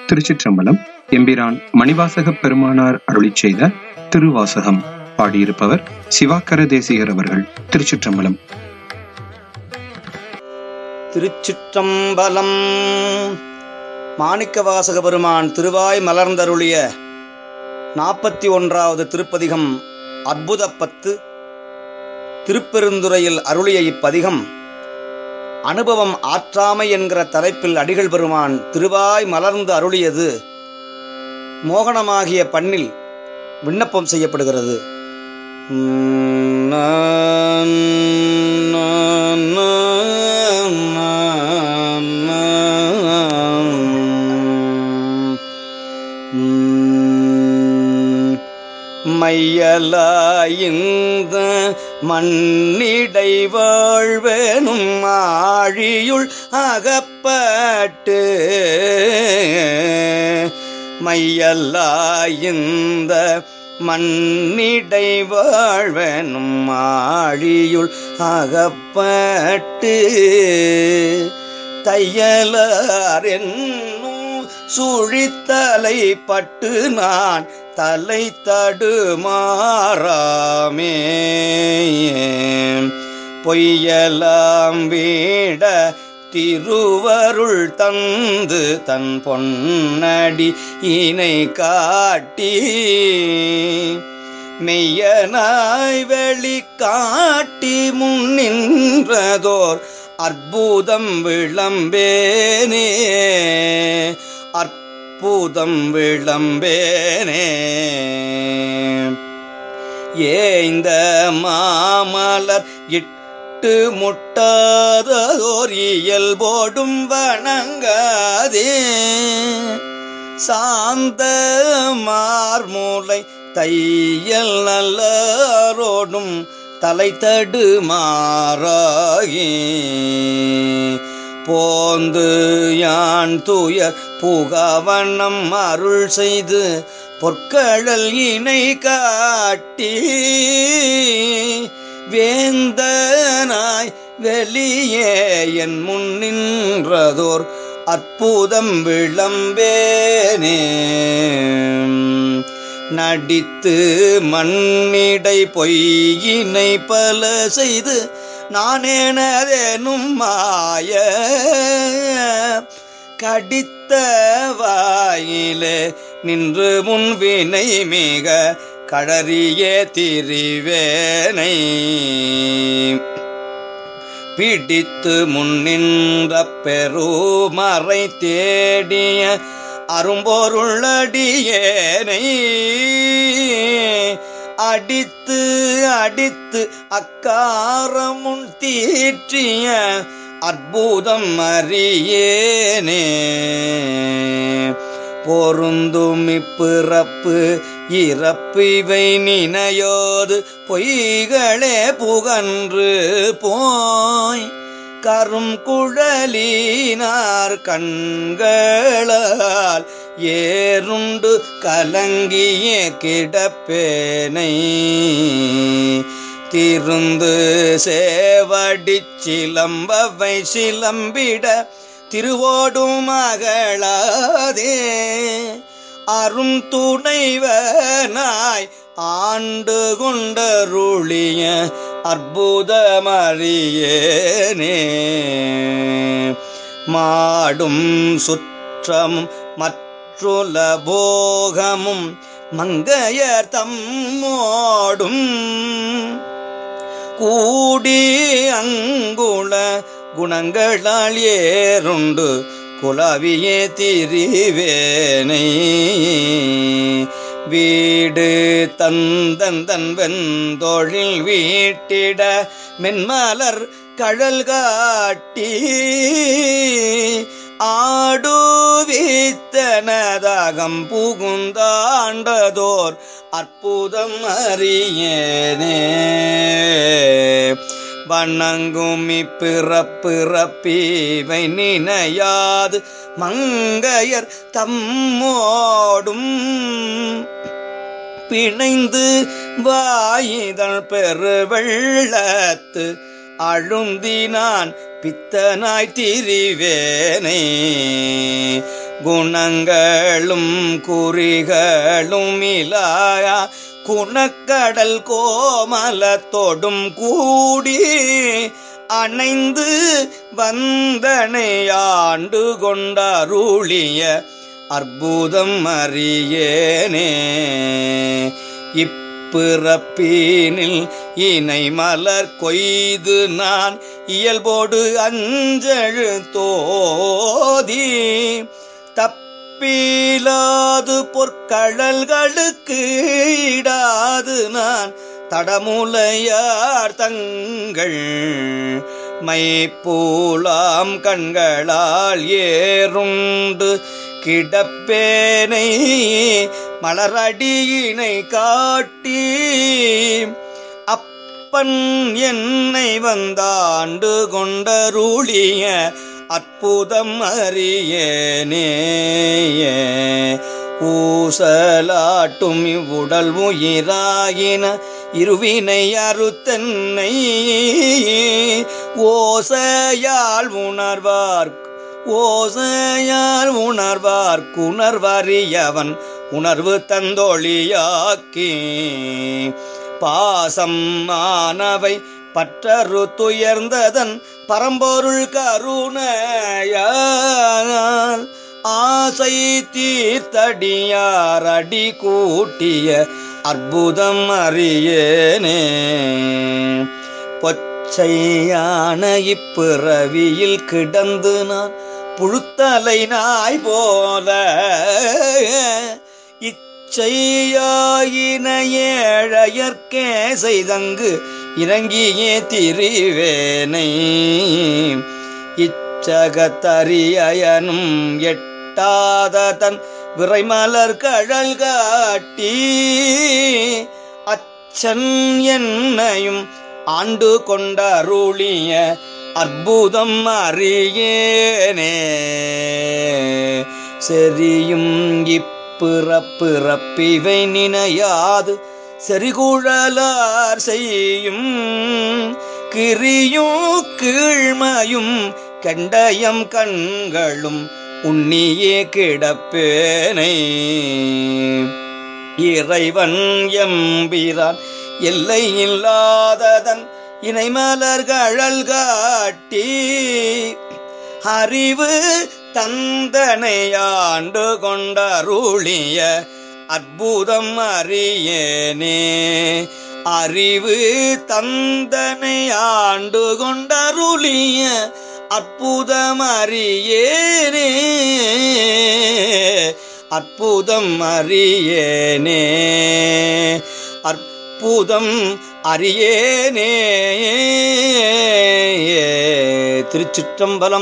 திருச்சிற்றம்பலம் எம்பிரான் மணிவாசக பெருமானார் அருளிச் செய்த திருவாசகம் பாடியிருப்பவர் சிவாக்கர தேசிகர் அவர்கள் திருச்சிற்றம்பலம் திருச்சிற்றம்பலம் மாணிக்கவாசக பெருமான் திருவாய் மலர்ந்தருளிய நாற்பத்தி ஒன்றாவது திருப்பதிகம் அற்புதப்பத்து திருப்பெருந்துறையில் அருளிய இப்பதிகம் அனுபவம் ஆற்றாமை என்கிற தலைப்பில் அடிகள் பெருமான் திருவாய் மலர்ந்து அருளியது மோகனமாகிய பண்ணில் விண்ணப்பம் செய்யப்படுகிறது உம் நான் நான் நான் நான் நான். உம் மையலாயிந்த மண்ணிடை வாழ்வனும் ஆழியுள் அகப்பட்டு மையல்லாயிந்த மண்ணிடை வாழ்வனும் ஆழியுள் அகப்பட்டு தையலார் என்னும் சுழித்தலை பட்டு நான் தலை தடுமாறாமே பொய்யலாம் வீட திருவருள் தந்து தன் பொன்னடி இணை காட்டி மெய்யனாய் வெளி காட்டி முன்னின்றதோர் அற்புதம் விளம்பேனே அற்புதம் விளம்பேனே ஏந்த மாமலர் இட்டு முட்டாதோர் இயல்போடும் வணங்காதே சாந்த மார்மூலை தையல் நல்லாரோடும் தலை தடுமாறாகி போந்து யான் துயர் புகவண்ணம் அருள் செய்து பொற்கழல் இணை காட்டி வேந்தனாய் வெளியே என் முன் நின்றதோர் அற்புதம் விளம்பேனே நடித்து மண்ணிடை பொய்யினை பல செய்து நானேனதேனும் மாய கடித்த வாயிலே நின்று முன்வினை மிக கழறியே திரிவேனை பிடித்து முன்னின்ற பெருமறை தேடிய அரும்பொருளடியேனை அடித்து அடித்து அக்காரமுன் தீற்றிய அற்புதம் அறியேனே பொருந்தும் இப்பிறப்பு இறப்பு இவை நினையோது பொய்களே புகன்று போய் கரும் குழலினார் கண்களால் ஏறுண்டு கலங்கிய கிடப்பேனை திருந்து சேவடி சிலம்பவை சிலம்பிட திருவோடும் மகளாதே அரும் துணைவனாய் ஆண்டு கொண்டருளிய அற்புதமறியேனே மாடும் சுற்றமும் மற்றுல போகமும் மங்கையர் தம்மோடும் கூடி அங்குள குணங்களால் ஏறுண்டு குலவியே திரிவேனை வீடு தந்தந்தன் வெந்தொழில் வீட்டிட மென்மலர் கழல் காட்டி ஆடுவித்தனதாகம் புகுந்தாண்டதோர் அற்புதம் அறியேனே வணங்கும் இப்பிறப்பிறப்பீவை நினையாது மங்கையர் தம்மோடும் பிணைந்து வாயிதழ் பெருவெள்ளத்து அழுந்தினான் பித்தனாய் திரிவேனை குணங்களும் குறிகளும் இலாயா குணக்கடல் கோமலத்தோடும் கூடி அணைந்து வந்தனையாண்டு கொண்டருளிய அற்புதம் அறியேனே இப்பிறப்பீனில் இணை மலர் கொய்து நான் இயல்போடு அஞ்சழு தோதி தப்பீலாது பொற்கழல்களுக்கு இடாது நான் தடமுலையார் தங்கள் மைப்பூலாம் கண்களால் ஏறுண்டு கிடப்பேனை மலரடியினை காட்டி அப்பன் என்னை வந்தாண்டு கொண்டருளிய அற்புதம் அறியேனே ஊசலாட்டும் இவ்வுடல் உயிராயின இருவினை அறுத்தன்னை ஓசையால் உணர்வார் ஓசையால் உணர்வார் குணர்வறியவன் உணர்வு தந்தொழியாக்கி பாசம் ஆனவை பற்றரு துயர்ந்ததன் பரம்பொருள் கருணையால் ஆசை தீர்த்தடியார் அடி கூட்டிய அற்புதம் அறியேனே பொச்சையான இப்பிறவியில் கிடந்து நான் புழுத்தலை நாய் போல இச்சையாயின ஏழையர்க்கே செய்தங்கு இறங்கியே திரிவேனை இச்சகத்தரியனும் எட்டாத தன் விரைமலர் கழல் காட்டி அச்சன் என்னையும் ஆண்டு கொண்ட அருளிய அற்புதம் அறியேனே செரியும் இப்பிறப்பிறப்பிவை நினையாது செறிகுழலார் செய்யும் கிரியும் கீழ்மையும் கண்டயம் கண்களும் உன்னியே கிடப்பேனை இறைவன் எம்பிரான் எல்லை இல்லாததன் இணைமலர்கழல் காட்டி அறிவு தந்தனையாண்டு கொண்டருளிய அற்புதம் அறியேனே அறிவு தந்தனையாண்டு கொண்டருளிய அற்புதம் அறியேனே அற்புதம் அறியேனே அற்புதம் அறியேனே திருச்சிற்றம்பலம்